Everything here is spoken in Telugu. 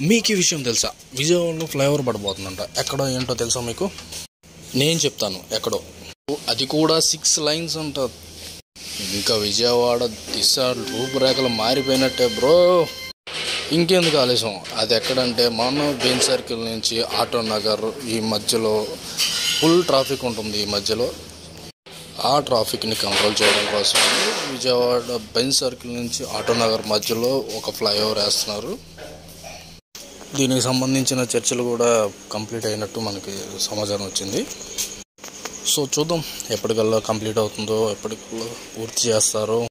మీకు ఈ విషయం తెలుసా విజయవాడలో ఫ్లైఓవర్ పడబోతుందంట ఎక్కడో ఏంటో తెలుసా మీకు నేను చెప్తాను ఎక్కడో అది కూడా సిక్స్ లైన్స్ అంట ఇంకా విజయవాడ దిశ రూపురేఖలు మారిపోయినట్టే బ్రో ఇంకెందుకు ఆలస్యం అది ఎక్కడంటే మన బెయిన్ సర్కిల్ నుంచి ఆటో నగర్ ఈ మధ్యలో ఫుల్ ట్రాఫిక్ ఉంటుంది ఈ మధ్యలో ఆ ట్రాఫిక్ని కంట్రోల్ చేయడం కోసం విజయవాడ బెంజ్ సర్కిల్ నుంచి ఆటో నగర్ మధ్యలో ఒక ఫ్లైఓవర్ వేస్తున్నారు దీనికి సంబంధించిన చర్చలు కూడా కంప్లీట్ అయినట్టు మనకి సమాచారం వచ్చింది సో చూద్దాం ఎప్పటికల్లా కంప్లీట్ అవుతుందో ఎప్పటికల్లా పూర్తి చేస్తారో